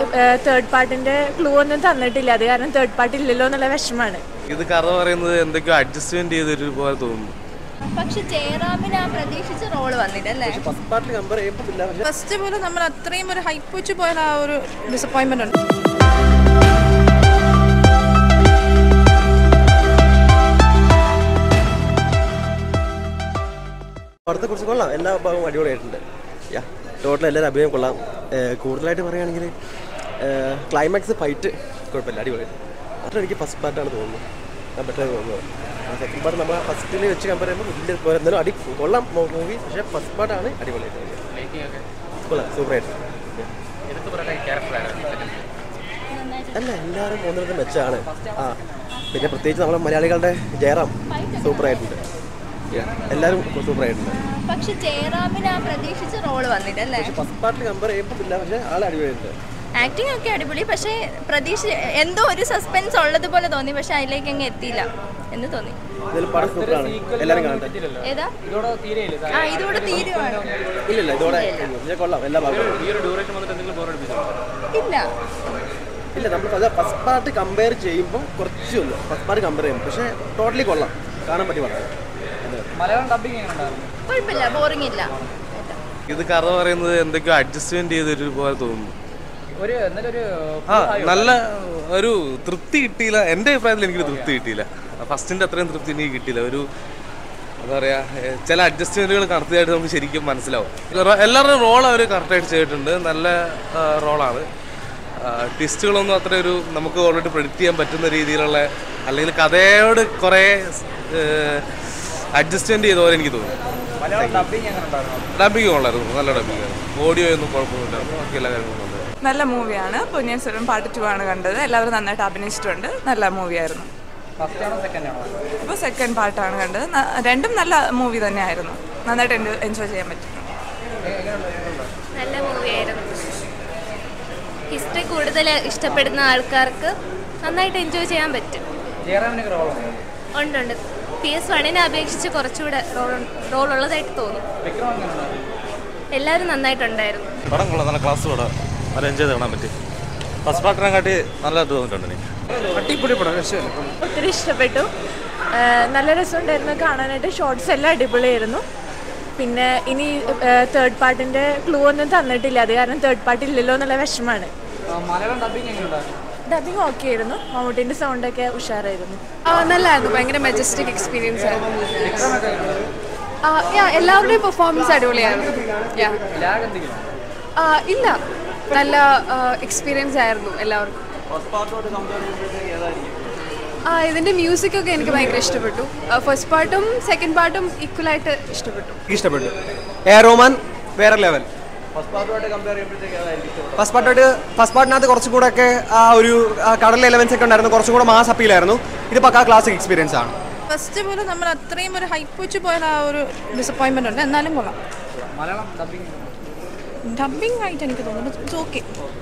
Third പാർട്ടിന്റെ clue ഒന്നും തന്നിട്ടില്ല അത് കാരണം തേർഡ് പാർട്ടി ഇല്ലല്ലോ എന്നുള്ള വിഷമാണ് ഇത് കഥ പറയുന്നത് എന്തൊക്കെയോ അഡ്ജസ്റ്റ്മെന്റ് ചെയ്തൊരു പോലെ തോന്നുന്നു പക്ഷെ ജയറാമിന് ആ പ്രതീക്ഷിച്ച റോള് വന്നില്ല അല്ലേ ഫസ്റ്റ് പാർട്ടിൽ കമ്പയർ ചെയ്യുമ്പോൾ ഇല്ല പക്ഷേ ഫസ്റ്റ് പോലെ നമ്മൾ അത്രയും ഒരു ഹൈപ്പ് വെച്ച് പോയാൽ ആ ഒരു ഡിസപ്പോയിൻമെന്റ് ഉണ്ട് പടത്തെ കുറിച്ച് കൊള്ളാം എല്ലാ ഭാഗവും അടിപൊളിയായിട്ടുണ്ട് യാ ടോട്ടൽ എല്ലാവരും അഭിനയം കൊള്ളാം ഏഹ് കൂടുതലായിട്ട് പറയുകയാണെങ്കിൽ ക്ലൈമാക്സ് ഫൈറ്റ് കുഴപ്പമില്ല അടിപൊളിയായിട്ട് അത്ര എനിക്ക് ഫസ്റ്റ് പാർട്ടാണ് തോന്നുന്നത് ആ ബെറ്റർ തോന്നുന്നത് സെക്കൻഡ് പാർട്ട് നമ്മൾ ഫസ്റ്റിൽ വെച്ച് കമ്പയർ ചെയ്യുമ്പോൾ വലിയ പോലെ എന്നാലും അടി കൊള്ളാം മൂവി പക്ഷേ ഫസ്റ്റ് പാർട്ടാണ് അടിപൊളിയായിട്ട് കൊള്ളാം സൂപ്പറായിട്ട് അല്ല എല്ലാവരും ഒന്നിടത്ത് മെച്ചാണ് ആ പിന്നെ പ്രത്യേകിച്ച് നമ്മളെ മലയാളികളുടെ ജയറാം സൂപ്പറായിട്ടുണ്ട് Yeah, എല്ലാവരും സൂപ്പറായിട്ടുണ്ട് പക്ഷെ ജയറാമിന് ആ പ്രതീക്ഷിച്ച റോള് വന്നില്ല അല്ലേ പക്ഷെ ഫസ്റ്റ് പാർട്ടിൽ കമ്പയർ ചെയ്യുമ്പോൾ ഇല്ല പക്ഷേ ആൾ അടിപൊളിയായിട്ടുണ്ട് ആക്ടിങ് ഒക്കെ അടിപൊളി പക്ഷേ പ്രതീക്ഷ എന്തോ ഒരു സസ്പെൻസ് ഉള്ളതുപോലെ തോന്നി പക്ഷെ അതിലേക്ക് അങ്ങ് എത്തിയില്ല എന്ന് തോന്നി ഇതിൽ പടം സൂപ്പറാണ് എല്ലാവരും കാണട്ടെ ഏതാ ആ ഇതോടെ തീരുവാണ് ഇല്ല ഇല്ല ഇതോടെ ഇതിനെ കൊള്ളാം എല്ലാ ഭാഗവും ഇല്ല ഇല്ല നമ്മൾ അത് ഫസ്റ്റ് പാർട്ട് കമ്പയർ ചെയ്യുമ്പോൾ കുറച്ചേ ഉള്ളൂ ഫസ്റ്റ് പാർട്ട് കമ്പയർ ചെയ്യും പക്ഷേ ടോട്ടലി കൊള്ളാം കാണാൻ പറ്റി പടം കുഴപ്പമില്ല ബോറിംഗ് ഇല്ല ഇത് കഥ പറയുന്നത് എന്തൊക്കെയോ അഡ്ജസ്റ്റ്മെന്റ് ചെയ്തൊരു പോലെ തോന്നുന്നു ആ നല്ല ഒരു തൃപ്തി കിട്ടിയില്ല എൻ്റെ അഭിപ്രായത്തിൽ എനിക്കൊരു തൃപ്തി കിട്ടിയില്ല ഫസ്റ്റിൻ്റെ അത്രയും തൃപ്തി എനിക്ക് കിട്ടിയില്ല ഒരു എന്താ പറയുക ഏഹ് ചില അഡ്ജസ്റ്റ്മെൻറ്റുകൾ നടത്തിയതായിട്ട് നമുക്ക് ശരിക്കും മനസ്സിലാവും റോ- എല്ലാവരുടെയും റോൾ അവർ കറക്റ്റായിട്ട് ചെയ്തിട്ടുണ്ട് നല്ല റോളാണ് ട്വിസ്റ്റുകളൊന്നും അത്ര ഒരു നമുക്ക് ഓൾറെഡി പ്രെഡിക്റ്റ് ചെയ്യാൻ പറ്റുന്ന രീതിയിലുള്ള അല്ലെങ്കിൽ കഥയോട് കുറേ അഡ്ജസ്റ്റ്മെൻറ്റ് ചെയ്ത പോലെ എനിക്ക് തോന്നുന്നു ഡബിങ് കൊള്ളായിരുന്നു നല്ല ഡബിങ് ഓഡിയോ ഒന്നും കുഴപ്പമൊന്നുമില്ല ബാക്കി എല്ലാ കാര്യങ്ങളും ഉണ്ട് നല്ല മൂവിയാണ് പൊന്നിയൻ സെൽവൻ പാർട്ട് ടു ആണ് കണ്ടത് എല്ലാവരും നന്നായിട്ട് അഭിനയിച്ചിട്ടുണ്ട് നല്ല മൂവിയായിരുന്നു ഇപ്പോൾ സെക്കൻഡ് പാർട്ടാണ് കണ്ടത് ന- രണ്ടും നല്ല മൂവി തന്നെയായിരുന്നു നന്നായിട്ട് എൻജോയ് ചെയ്യാൻ പറ്റിയിട്ടുണ്ട് നല്ല മൂവിയായിരുന്നു ഹിസ്റ്ററി കൂടുതൽ ഇഷ്ടപ്പെടുന്ന ആൾക്കാർക്ക് നന്നായിട്ട് എൻജോയ് ചെയ്യാൻ പറ്റും ഉണ്ട് ഉണ്ട് പി എസ് വണ്ണിനെ അപേക്ഷിച്ച് കുറച്ചുകൂടെ റോൾ റോൾ ഉള്ളതായിട്ട് തോന്നും എല്ലാവരും നന്നായിട്ടുണ്ടായിരുന്നു പടം കൊള്ളാം നല്ല ക്ലാസ് പടം നല്ല എൻജോയ് കാണാൻ പറ്റി ഫസ്റ്റ് പാർട്ടിനെ കാട്ടി നല്ലതായിട്ട് തോന്നിയിട്ടുണ്ട് എനിക്ക് ഒത്തിരി ഇഷ്ടപ്പെട്ടു ആ, നല്ല രസമുണ്ടായിരുന്നു കാണാനായിട്ട് ഷോർട്സ് എല്ലാം അടിപൊളിയായിരുന്നു പിന്നെ ഇനി തേർഡ് പാർട്ടിന്റെ ക്ലൂ ഒന്നും തന്നിട്ടില്ല അത് കാരണം തേർഡ് പാർട്ടി ഇല്ലല്ലോ എന്നുള്ള വിഷമാണ് ഡബിങ് ഓക്കെ ആയിരുന്നു മമ്മൂട്ടിന്റെ സൗണ്ട് ഒക്കെ ഉഷാറായിരുന്നു നല്ലായിരുന്നു ഭയങ്കര മെജസ്റ്റിക് എക്സ്പീരിയൻസ് ആയിരുന്നു ആ, yeah, എല്ലാവരുടെയും പെർഫോമൻസ് അടിപൊളിയായിരുന്നു Yeah. ആ, ഇല്ല നല്ല എക്സ്പീരിയൻസ് ആയിരുന്നു എല്ലാവർക്കും ആ ഇതിന്റെ മ്യൂസിക് ഒക്കെ എനിക്ക് ഭയങ്കര ഇഷ്ടപ്പെട്ടു ഫസ്റ്റ് പാർട്ടും സെക്കൻഡ് പാർട്ടും ഈക്വൽ ആയിട്ട് ഇഷ്ടപ്പെട്ടു ഇഷ്ടപ്പെട്ടു എ റോമാൻ വേറെ ലെവൽ ഫസ്റ്റ് പാർട്ടായിട്ട് ഫസ്റ്റ് പാർട്ടിനകത്ത് കുറച്ചും കൂടെ ഒക്കെ ആ ഒരു ആ കടൽ എലവൻസ് ഒക്കെ ഉണ്ടായിരുന്നു കുറച്ചും കൂടെ മാസ് അപ്പീലായിരുന്നു ഇത് പക്കാ ക്ലാസിക് എക്സ്പീരിയൻസ് ആണ് ഫസ്റ്റ് പോലെ നമ്മൾ അത്രയും ഒരു ഹൈപ്പ് വെച്ച് പോയാൽ ആ ഒരു ഡിസപ്പോയിൻമെന്റ് ഉണ്ട് എന്നാലും കൊള്ളാം ഡബിംഗ് ആയിട്ട് എനിക്ക് തോന്നുന്നു ഇറ്റ്സ് ഓക്കെ